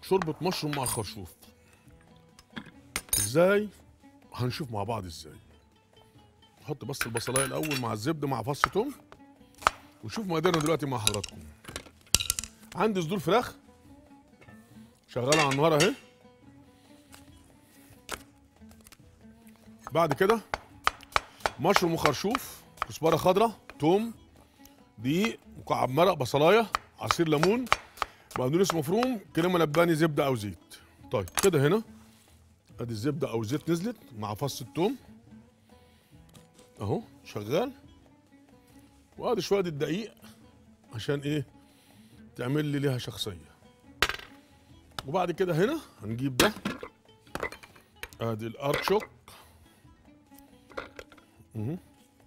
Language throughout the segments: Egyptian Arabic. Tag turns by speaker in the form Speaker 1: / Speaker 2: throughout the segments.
Speaker 1: شوربه مشروم مع خرشوف ازاي هنشوف مع بعض ازاي نحط بس البصلايه الاول مع الزبده مع فص توم ونشوف مقاديرنا دلوقتي مع حضراتكم عندي صدور فراخ شغاله على النار اهي بعد كده مشروم وخرشوف كزبره خضراء توم دقيق مكعب مرق بصلايه عصير ليمون بقدونس مفروم كريمه لباني زبده او زيت طيب كده هنا ادي الزبده او الزيت نزلت مع فص الثوم اهو شغال وادي شويه الدقيق عشان ايه تعمل لي ليها شخصيه وبعد كده هنا هنجيب ده ادي الارتشوك مه.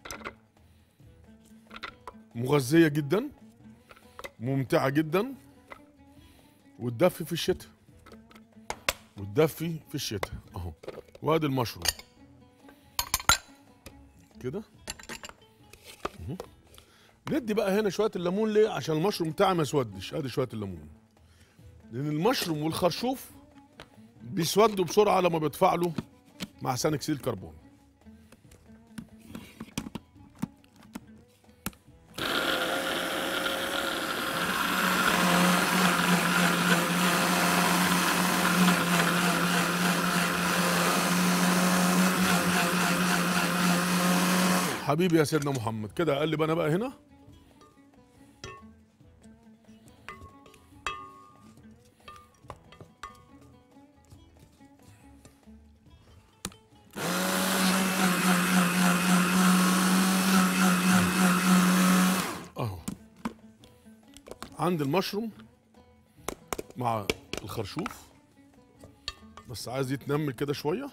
Speaker 1: مغذيه جدا ممتعه جدا وتدفي في الشتاء وتدفي في الشتاء اهو وادي المشروم كده مه. ندي بقى هنا شويه الليمون ليه عشان المشروم بتاعي ما يسودش ادي شويه الليمون لان المشروم والخرشوف بيسودوا بسرعه لما بيتفاعلوا مع ثاني اكسيد الكربون حبيبي يا سيدنا محمد كده اقلب انا بقى هنا اهو عند المشروم مع الخرشوف بس عايز يتنمل كده شويه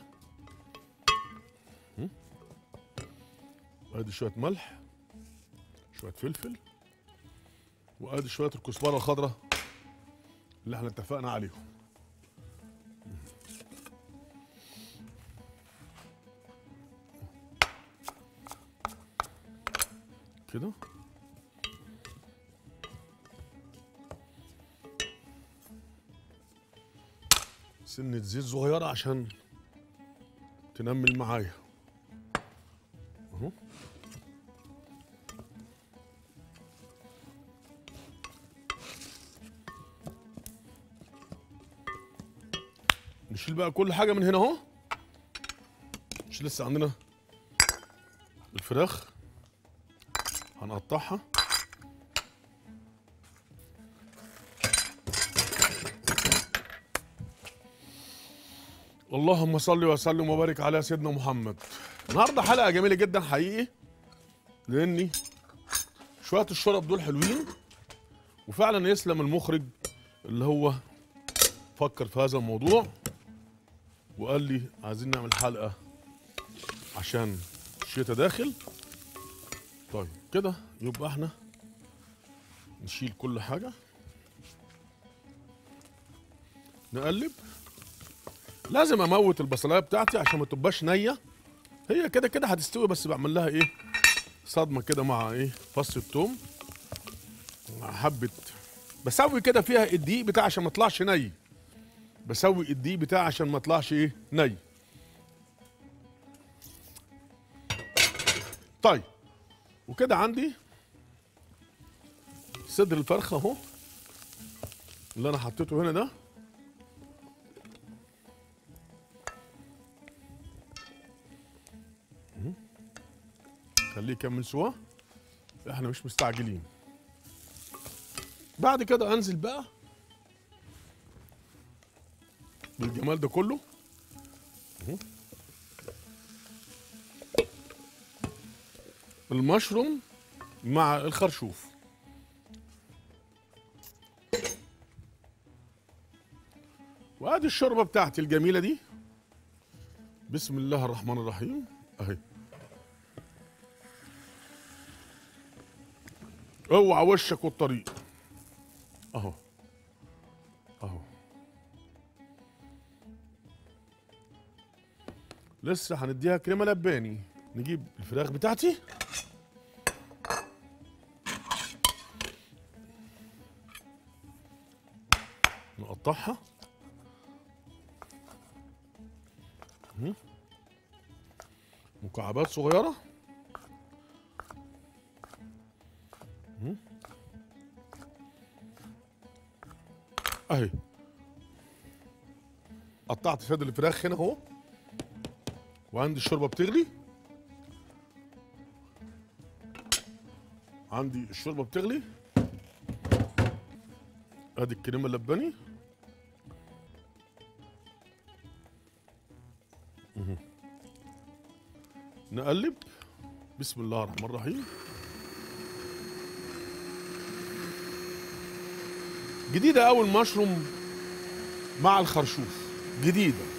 Speaker 1: هم. ادي شويه ملح شويه فلفل وادي شويه الكزبره الخضراء اللي احنا اتفقنا عليهم كده سنة زيت صغيرة عشان تنمل معايا اهو نشيل بقى كل حاجة من هنا اهو مش لسه عندنا الفراخ هنقطعها اللهم صل وسلم وبارك على سيدنا محمد النهارده حلقه جميله جدا حقيقي لاني شويه الشرب دول حلوين وفعلا يسلم المخرج اللي هو فكر في هذا الموضوع وقال لي عايزين نعمل حلقه عشان الشتاء داخل طيب كده يبقى احنا نشيل كل حاجه نقلب لازم اموت البصلايه بتاعتي عشان ما تبقاش نيه هي كده كده هتستوي بس بعمل لها ايه صدمه كده مع ايه فص الثوم مع حبه بسوي كده فيها الدقيق بتاعي عشان ما يطلعش ني بسوي الدقيق بتاعي عشان ما يطلعش ايه ني طيب وكده عندي صدر الفرخه اهو اللي انا حطيته هنا ده خليه يكمل سوا احنا مش مستعجلين بعد كده انزل بقى بالجمال ده كله اهو. المشروم مع الخرشوف وادي الشوربه بتاعتي الجميله دي بسم الله الرحمن الرحيم اهي اوعى وشك والطريق اهو اهو لسه هنديها كريمه لباني نجيب الفراخ بتاعتي نقطعها مهم. مكعبات صغيره مهم. اهي قطعت صدر الفراخ هنا اهو وعندي الشوربه بتغلي عندي الشوربه بتغلي ادي الكريمه اللباني مهم. نقلب بسم الله الرحمن الرحيم جديدة أوي المشروم مع الخرشوف جديدة